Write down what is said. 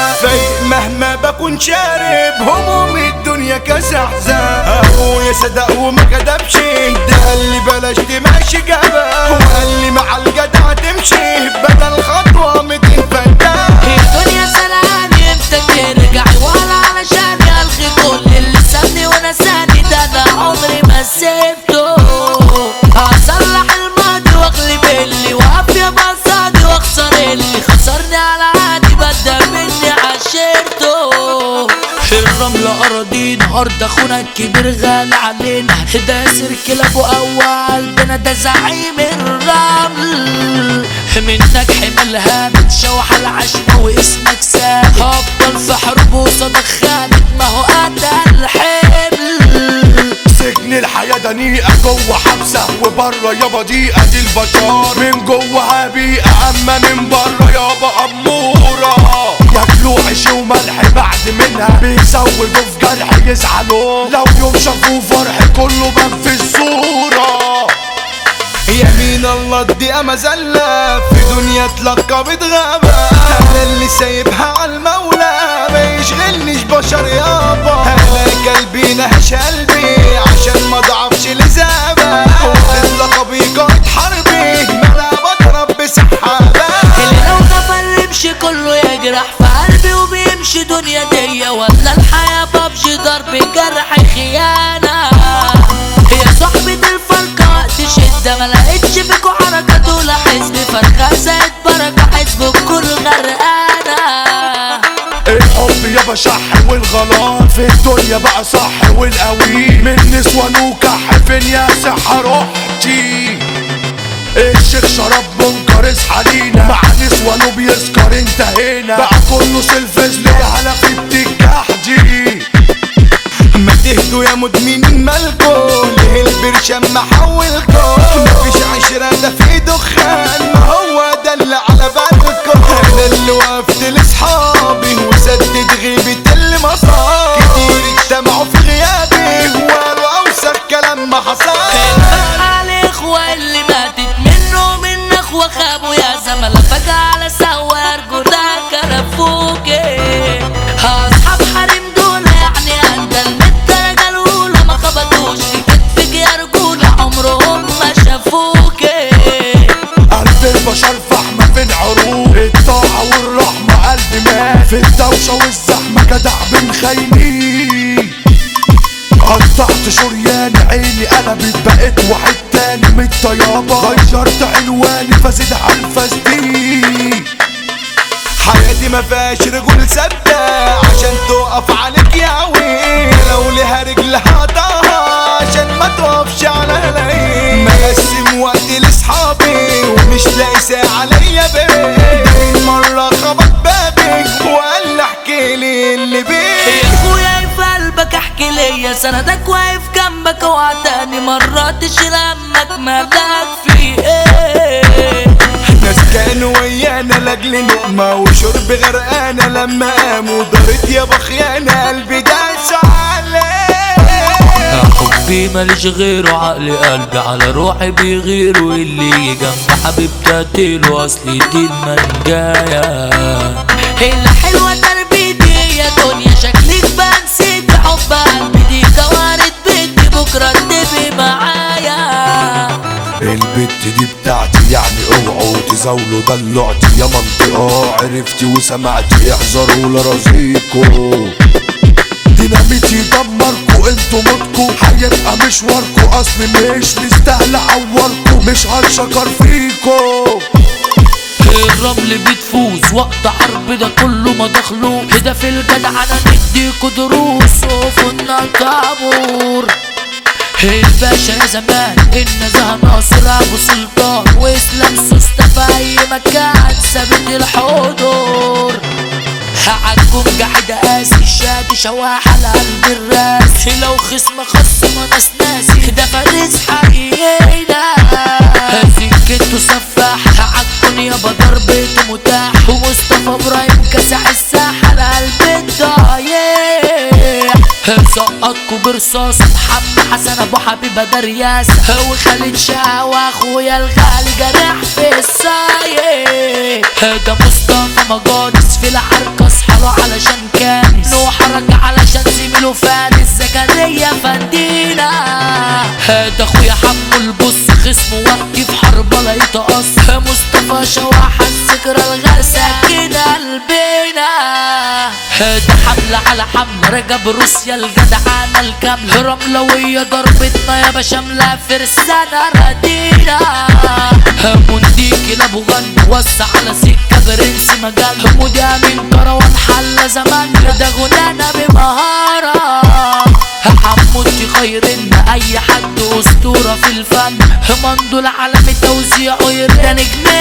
فايق مهما بكون شارب هموم الدنيا كاس احزان ابويا صدق وما كدبش ده قال لي بلاش تمشي جبل وقال لي مع الجدع تمشي بدل خطوه 200 فدان الدنيا سلامي امتى ترجع ولا علشان الغي كل اللي سابني ونساني ده انا عمري ما سبته هصلح الماضي واغلب اللي وقف يا بصادي واخسر اللي خسرني على عادي بدل مني عشرته الرملة أراضينا أرض أخونا الكبير غالي علينا ده سيركل أبو أول قلبنا ده زعيم الرمل منك حملها بتشوح العشمة واسمك سابق هفضل في حرب وصدق خالد ما هو قتل حمل سجن الحياة دنيئة جوه حبسة وبره يابا ضيقة دي البشر من جوه بيئة أما من بره يابا أمورة ياكلوا عيش وملح بعد منها بيزودوا في جرح يزعلوا لو يوم شافوا فرح كله بان في الصورة يمين الله الدقيقة مزلة في دنيا اتلقبت غابة أنا اللي سايبها على المولى ما يشغلنيش بشر يابا أنا قلبي نهش قلبي عشان ما ضعفش لزابة لقبي قائد حربي ما انا بضرب بسحابة اللي لو غفل يمشي كله يجرح في قلبي وبيمشي دنيا دي ولا الحياة ببجي ضرب جرح خيانة هي صاحبة الفرقة وقت شدة ما لقيتش فيكوا حركات ولا حزب فرخة زائد بركة حزب الكل غرقانة الحب يابا شح والغلط في الدنيا بقى صح والقوي من نسوان وكح فين يا صحة روحتي الشيخ شرب منكر اصحى لينا مع نسوانه بيسكر انتهينا بقى كله سلفز ليه على في التكاح دي ما تهدوا يا مدمنين مالكوا ليه البرشام محولكوا مفيش عشرة ده في دخان ما هو ده اللي على بالكوا انا اللي وقفت لاصحابي وسدد غيبة اللي مصاب كتير اجتمعوا في غيابي وقالوا اوسخ كلام ما حصل على اخوة اللي ماتت منه من اخوة خابوا يا زملاء فجأة على سوار جوداك رفوكي اصحاب حريم دول يعني اندل من الدرجة الاولى ما خبطوش في كتفك يا رجولة عمرهم ما شافوكي قلب البشر فحمة في العروق الطاعة والرحمة قلبي مات في الدوشة والزحمة جدع بن خاينين قطعت شريان عيني قلبت بقيت واحد تاني من الطيابة غيرت عنواني فزيد على الفسدين حياتي ما فيهاش رجول ثابتة عشان تقف عليك يا عوي لو لها رجل هقطعها عشان ما تقفش على هلاقي مقسم وقتي لاصحابي ومش لاقي ساعة ليا بيه ده مرة خبط بابي وقال لي احكي لي اللي يا بيه اخويا في قلبك احكي ليا سندك واقف جنبك وعداني مرة تشيل همك مالك في ايه ناس كانوا ويانا لاجل لقمة وشرب غرقانة لما قاموا دارت يا بخيانة قلبي داس عليه حبي ماليش غيره عقلي قلبي على روحي بيغير واللي يجي جنب حبيبتي قتله اصلي دي المنجاية هلا حلوة تربيتي يا دنيا شكلك بنسيت حب قلبي دي كوارث بيتي بكرة تبقي معايا البت دي بتاعتي يعني اوعوا تزاولوا دلعتي يا منطقة عرفتي وسمعتي احذروا لرزيكوا ديناميتي يدمركوا انتوا موتكوا هيبقى مشواركوا اصل مش مستاهل اعوركوا مش هنشكر فيكوا الرمل بتفوز وقت حرب ده كله ما دخلوه ده في الجدع انا نديكوا دروس وفنا طابور الباشا يا زمان النزهة ناصر ابو سلطان واسلام سوسته في اي مكان ثابت الحضور عالكم قاعد قاسي الشاد شواح على قلب الراس لو خصم خصم ناس ناسي ده فارس حقيقينا سكته سفاح عالكم يابا ضربته متاح ومصطفى ابراهيم كسح الساحة على قلب الضايع سقطكوا برصاص محمد حسن ابو حبيبه ده رياسه وخالد شقا واخويا الغالي جرح في الصايع ده مصطفى مجادس في العركه اصحى عمله علشان كانس نو حرج علشان زميله فارس زكريا فندينا هذا اخويا حمو البص خصمه وقتي في حرب لقيت قص مصطفى شواح الذكرى الغرسة كده قلبنا هذا حملة على حملة رجب روسيا الجدعانة الكاملة رملوية ضربتنا يا بشاملة فرسانة ردينا منديك لابو غن وسع على سكة برنس مجال مودي من كروان حل زمان ده غنانا بمهارة حمودي خير ان اي حد اسطورة في الفن مندول عالمي توزيعه يرضى نجم